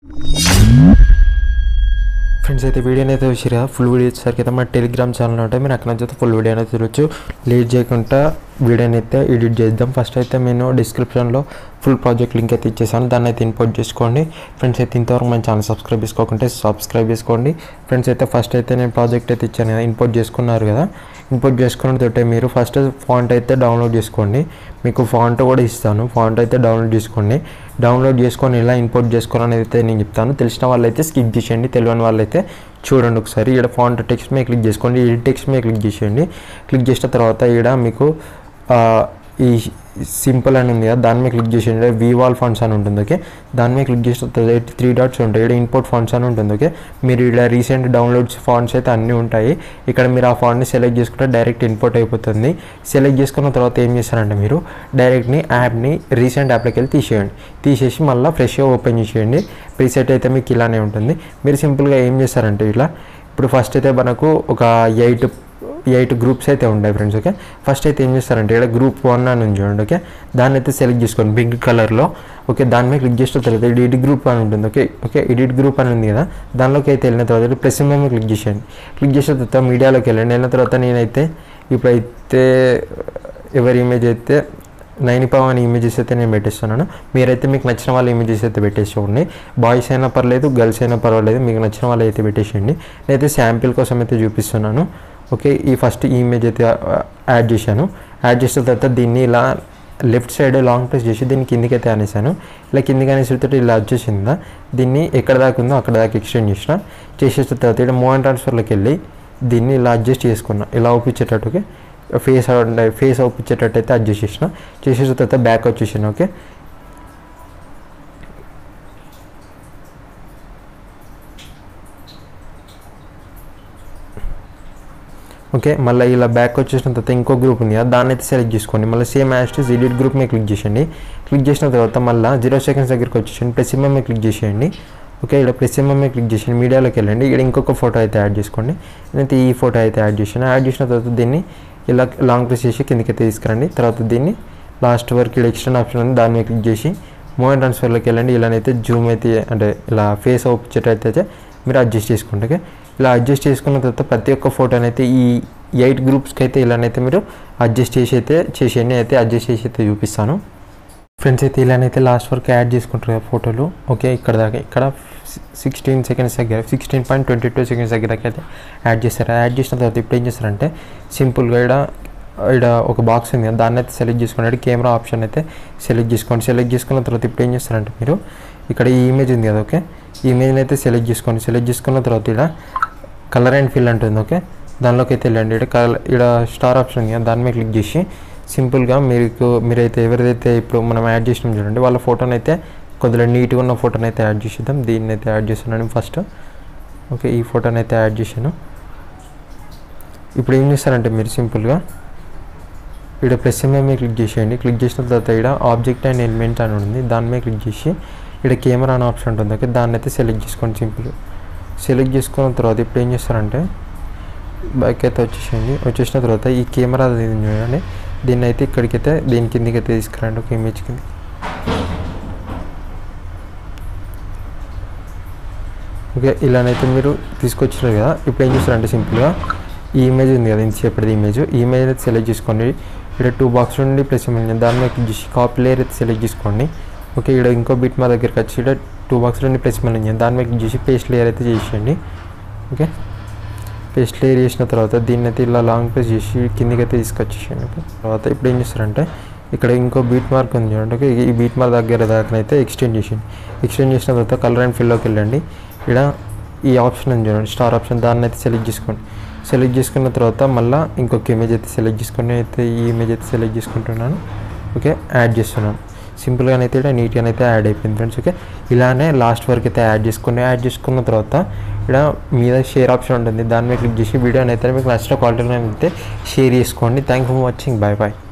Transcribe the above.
friends అయితే వీడియోని అయితే చూసిరా ఫుల్ వీడియో వచ్చేసరికి అయితే మన టెలిగ్రామ్ ఛానల్ ఉంటే మీరు అక్కడ నుంచి ఫుల్ వీడియో అనేది చూడొచ్చు లేట్ చేయకుండా వీడియోని అయితే ఎడిట్ చేద్దాం ఫస్ట్ అయితే నేను డిస్క్రిప్షన్లో ఫుల్ ప్రాజెక్ట్ లింక్ అయితే ఇచ్చేసాను దాన్ని అయితే ఇంపోర్ట్ చేసుకోండి ఫ్రెండ్స్ అయితే ఇంతవరకు మన ఛానల్ సబ్స్క్రైబ్ చేసుకోకుంటే సబ్స్క్రైబ్ చేసుకోండి ఫ్రెండ్స్ అయితే ఫస్ట్ అయితే నేను ప్రాజెక్ట్ అయితే ఇచ్చాను కదా ఇంపోర్ట్ చేసుకున్నారు కదా ఇంపోర్ట్ చేసుకున్న తోటే మీరు ఫస్ట్ ఫాంట్ అయితే డౌన్లోడ్ చేసుకోండి మీకు ఫాంట్ కూడా ఇస్తాను ఫాంట్ అయితే డౌన్లోడ్ చేసుకోండి డౌన్లోడ్ చేసుకొని ఎలా ఇంపోర్ట్ చేసుకోవాలని అయితే నేను చెప్తాను తెలిసిన వాళ్ళైతే స్కిప్ చేసేయండి తెలియని వాళ్ళైతే చూడండి ఒకసారి ఇక్కడ ఫాంట్ టెక్స్ట్ మీద క్లిక్ చేసుకోండి ఈ టెక్స్ట్ మీద క్లిక్ చేసేయండి క్లిక్ చేసిన తర్వాత ఇక్కడ మీకు ఆ, ఈ సింపుల్ అని ఉంది కదా దాని మీద క్లిక్ చేసేయండి వీవాల్ ఫండ్స్ అని ఉంటుంది ఓకే దాని మీద క్లిక్ చేసిన తర్వాత త్రీ డాట్స్ ఉంటాయి ఇక్కడ ఇంపోర్ట్ ఫండ్స్ అని ఉంటుంది ఓకే మీరు ఇక్కడ రీసెంట్ డౌన్లోడ్స్ ఫాంట్స్ అయితే అన్నీ ఉంటాయి ఇక్కడ మీరు ఆ ఫాంట్ని సెలెక్ట్ చేసుకుంటే డైరెక్ట్ ఇంపోర్ట్ అయిపోతుంది సెలెక్ట్ చేసుకున్న తర్వాత ఏం చేస్తారంటే మీరు డైరెక్ట్ని యాప్ని రీసెంట్ యాప్లోకి వెళ్ళి తీసేయండి తీసేసి మళ్ళీ ఫ్రెష్గా ఓపెన్ చేసేయండి ప్రీసెట్ అయితే మీకు ఇలానే ఉంటుంది మీరు సింపుల్గా ఏం చేస్తారంటే ఇలా ఇప్పుడు ఫస్ట్ అయితే మనకు ఒక ఎయిట్ ఎయిట్ గ్రూప్స్ అయితే ఉంటాయి ఫ్రెండ్స్ ఓకే ఫస్ట్ అయితే ఏం చేస్తారంటే ఇక్కడ గ్రూప్ వన్ అని ఉంది చూడండి ఓకే దాన్ని అయితే సెలెక్ట్ చేసుకోండి పింక్ కలర్లో ఓకే దాని మీద క్లిక్ చేసిన తర్వాత ఎడిట్ గ్రూప్ అని ఉంటుంది ఓకే ఓకే ఎడిట్ గ్రూప్ అని ఉంది కదా దానిలోకి అయితే వెళ్ళిన తర్వాత ప్రెస్ మీద క్లిక్ చేసేయండి క్లిక్ చేసిన తర్వాత మీడియాలోకి వెళ్ళండి వెళ్ళిన తర్వాత నేనైతే ఇప్పుడైతే ఎవరి ఇమేజ్ అయితే నైన్ పవన్ అని ఇమేజెస్ అయితే నేను పెట్టేస్తున్నాను మీరైతే మీకు నచ్చిన వాళ్ళ ఇమేజెస్ అయితే పెట్టేసుకోండి బాయ్స్ అయినా పర్లేదు గర్ల్స్ అయినా పర్వాలేదు మీకు నచ్చిన వాళ్ళు అయితే పెట్టేసేయండి నేనైతే శాంపిల్ కోసం అయితే చూపిస్తున్నాను ఓకే ఈ ఫస్ట్ ఈ ఇమేజ్ అయితే యాడ్ చేశాను యాడ్ చేసిన తర్వాత దీన్ని ఇలా లెఫ్ట్ సైడ్ లాంగ్ ప్రెస్ చేసి దీన్ని కిందికి అయితే అనేసాను ఇలా కిందికి అనేసిన ఇలా వచ్చేసిందా దీన్ని ఎక్కడ దాకా ఉందో అక్కడ దాకా ఎక్స్టెండ్ చేసిన చేసేసిన తర్వాత ఇక్కడ మోహన్ ట్రాన్స్ఫర్లోకి వెళ్ళి దీన్ని ఇలా అడ్జస్ట్ చేసుకున్నా ఇలా ఒప్పించేటట్టుగా ఫేస్ ఫేస్ ఒప్పించేటట్టు అయితే అడ్జస్ట్ చేసిన చేసేసిన తర్వాత బ్యాక్ వచ్చేసాను ఓకే ఓకే మళ్ళీ ఇలా బ్యాక్ వచ్చేసిన తర్వాత ఇంకో గ్రూప్ ఉంది కదా దాన్ని అయితే సెలెక్ట్ చేసుకోండి మళ్ళీ సేమ్ యాస్టిస్ ఎడిట్ గ్రూప్ మీద క్లిక్ చేసేయండి క్లిక్ చేసిన తర్వాత మళ్ళీ జీరో సెకండ్స్ దగ్గరికి వచ్చేసండి ప్రెస్ ఇమ్మ మీద క్లిక్ చేసేయండి ఓకే ఇక్కడ ప్రెస్ ఇమ్మ మీద క్లిక్ చేసేయండి మీడియాలోకి వెళ్ళండి ఇక్కడ ఇంకొక ఫోటో అయితే యాడ్ చేసుకోండి నేనైతే ఈ ఫోటో అయితే యాడ్ చేసాను యాడ్ చేసిన తర్వాత దీన్ని ఇలా లాంగ్ ప్రెస్ చేసి కిందకి అయితే తీసుకురండి తర్వాత దీన్ని లాస్ట్ వరకు ఇక్కడ ఎక్స్టెండ్ ఆప్షన్ ఉంది దాని మీద క్లిక్ చేసి మూవెంట్ ట్రాన్స్ఫర్లోకి వెళ్ళండి ఇలానైతే జూమ్ అయితే అంటే ఇలా ఫేస్ అవుపించేటైతే అయితే మీరు అడ్జస్ట్ చేసుకోండి ఓకే ఇలా అడ్జస్ట్ చేసుకున్న తర్వాత ప్రతి ఒక్క ఫోటోని అయితే ఈ ఎయిట్ గ్రూప్స్కి అయితే ఇలానైతే మీరు అడ్జస్ట్ చేసి అయితే చేసేయండి అయితే అడ్జస్ట్ చేసి అయితే చూపిస్తాను ఫ్రెండ్స్ అయితే ఇలానైతే లాస్ట్ వరకు యాడ్ చేసుకుంటారు కదా ఫోటోలు ఓకే ఇక్కడ దాకా ఇక్కడ సిక్స్టీన్ సెకండ్స్ దగ్గర sixteen point twenty two seconds దగ్గర అయితే యాడ్ చేస్తారు యాడ్ చేసిన తర్వాత ఇప్పుడు ఏం చేస్తారంటే సింపుల్గా ఇక్కడ ఇక్కడ ఒక బాక్స్ ఉంది కదా దాన్ని అయితే సెలెక్ట్ చేసుకోండి కెమెరా ఆప్షన్ అయితే సెలెక్ట్ చేసుకోండి సెలెక్ట్ చేసుకున్న తర్వాత ఇప్పుడు ఏం చేస్తారంటే మీరు ఇక్కడ ఈ ఇమేజ్ ఉంది కదా ఓకే ఈ ఇమేజ్ని అయితే సెలెక్ట్ చేసుకోండి సెలెక్ట్ చేసుకున్న తర్వాత ఇక్కడ కలర్ అండ్ ఫిల్ అంటుంది ఓకే దానిలోకి అయితే వెళ్ళండి ఇక్కడ కలర్ ఇక్కడ స్టార్ ఆప్షన్ ఉంది కదా దాని మీద క్లిక్ చేసి సింపుల్గా మీకు మీరైతే ఎవరిదైతే ఇప్పుడు మనం యాడ్ చేసినాం చూడండి వాళ్ళ ఫోటోని అయితే కొద్దిగా నీట్గా ఉన్న ఫోటోని అయితే యాడ్ చేసేద్దాం దీన్ని అయితే యాడ్ చేస్తున్నాను ఫస్ట్ ఓకే ఈ ఫోటోని అయితే యాడ్ చేశాను ఇప్పుడు ఏం చేస్తారంటే మీరు సింపుల్గా ఇక్కడ ప్లస్ మీద మీద క్లిక్ చేసేయండి క్లిక్ చేసిన తర్వాత ఇక్కడ ఆబ్జెక్ట్ అండ్ ఎలిమెంట్ అని ఉంది దాని మీద క్లిక్ చేసి ఇక్కడ కెమెరా అనే ఆప్షన్ ఉంటుంది ఓకే దాన్ని అయితే సెలెక్ట్ చేసుకోండి సింపుల్ సెలెక్ట్ చేసుకున్న తర్వాత ఇప్పుడు ఏం చేస్తారంటే బ్యాక్ అయితే వచ్చేసేయండి వచ్చేసిన తర్వాత ఈ కెమెరా చూడండి దీన్ని అయితే ఇక్కడికైతే దీని కిందకి అయితే తీసుకురండి ఒక ఇమేజ్ కింద ఓకే ఇలానైతే మీరు తీసుకొచ్చారు కదా ఇప్పుడు ఏం చేస్తారంటే సింపుల్గా ఈ ఇమేజ్ ఉంది కదా ఇంతసేపటిది ఇమేజ్ ఈ ఇమేజ్ అయితే సెలెక్ట్ చేసుకోండి ఇక్కడ టూ బాక్స్ నుండి ప్లస్ ఇమేజ్ దాని మీద క్లిక్ చేసి కాపీ లేయర్ అయితే సెలెక్ట్ చేసుకోండి ఓకే ఇక్కడ ఇంకో బిట్ మా దగ్గరికి వచ్చి ఇక్కడ టూ బాక్స్ నుండి ప్లస్ ఇమేజ్ దాని మీద క్లిక్ చేసి పేస్ట్ లేయర్ అయితే చేసేయండి ఓకే పేస్ట్ లేయర్ చేసిన తర్వాత దీన్ని అయితే ఇలా లాంగ్ ప్రెస్ చేసి కిందికి అయితే తీసుకొచ్చేసాను ఓకే తర్వాత ఇప్పుడు ఏం చేస్తారంటే ఇక్కడ ఇంకో బీట్ మార్క్ ఉంది చూడండి ఓకే ఈ బీట్ మార్క్ దగ్గర దాకానైతే ఎక్స్టెండ్ చేసింది ఎక్స్టెండ్ చేసిన తర్వాత కలర్ అండ్ ఫిల్లోకి వెళ్ళండి ఇక్కడ ఈ ఆప్షన్ ఉంది చూడండి స్టార్ ఆప్షన్ దాన్ని అయితే సెలెక్ట్ చేసుకోండి సెలెక్ట్ చేసుకున్న తర్వాత మళ్ళీ ఇంకొక ఇమేజ్ అయితే సెలెక్ట్ చేసుకొని అయితే ఈ ఇమేజ్ అయితే సెలెక్ట్ చేసుకుంటున్నాను ఓకే యాడ్ చేస్తున్నాను సింపుల్గా అయితే ఇక్కడ నీట్గా అయితే యాడ్ అయిపోయింది ఫ్రెండ్స్ ఓకే ఇలానే లాస్ట్ వరకు అయితే యాడ్ చేసుకుని యాడ్ చేసుకున్న తర్వాత ఇక్కడ మీద షేర్ ఆప్షన్ ఉంటుంది దాని మీద క్లిక్ చేసి వీడియోని అయితే మీకు నచ్చిన క్వాలిటీలో అయితే షేర్ చేసుకోండి thank for watching bye bye